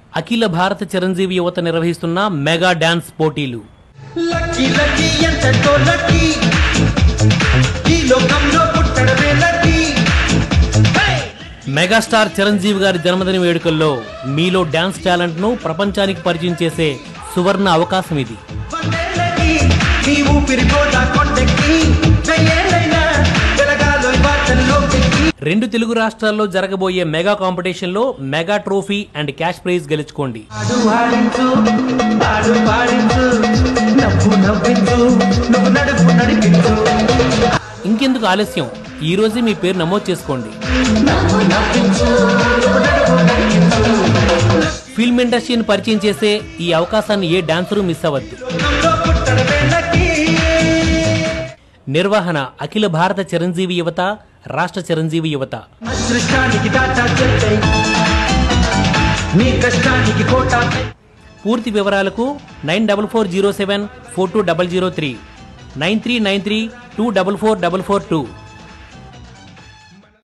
అఖిల భారత చిరంజీవి యువత నిర్వహిస్తున్న మెగా డాన్స్ పోటీలు లక్కీ లక్కీ ఎంతటో లక్కీ ఈ లోకంలో పుట్టడమే లక్కీ మెగాస్టార్ చిరంజీవి గారి జన్మదిన వేడుకల్లో మీలో డాన్స్ టాలెంట్ ను ప్రపంచానికి పరిచయం చేసే సువర్ణ అవకాశం ఇది వందేళ్ళకి నీ ఊపిరి కూడా కొండెక్కి వెయ్యేళ్ళైనా వెలగాలో వాటల్లో ఎక్కి రెండు తెలుగు రాష్ట్రాల్లో జరగబోయే మెగా కాంపిటీషన్ లో mega trophy and cash prize గెలుచుకోండి ఆడు ఆడించు ఆడు పాడించు నవ్వు నవ్వించు నువ్వు నడుపు నడిపించు ఇంకెందుకు ఆలస్యం ఈ రోజే మీ పేరు నమోదు చేసుకోండి నవ్వు నవ్వించు నువ్వు నడుపు నడిపించు ఫిల్మ్ ఇండస్ట్రీని పరిచయం చేసే ఈ అవకాశాన్ని ఏ డాన్సరు మిస్ అవ్వద్దు లోకంలో పుట్టడమే లక్కీ నిర్వహణ అఖిల భారత చిరంజీవి యువత రాష్ట్ర చిరంజీవి యువత అదృష్టానికి టాటా చెల్లి నీ కష్టానికి కోటా పూర్తి వివరాలకు nine double four zero seven four two double zero three nine three nine three two double four double four two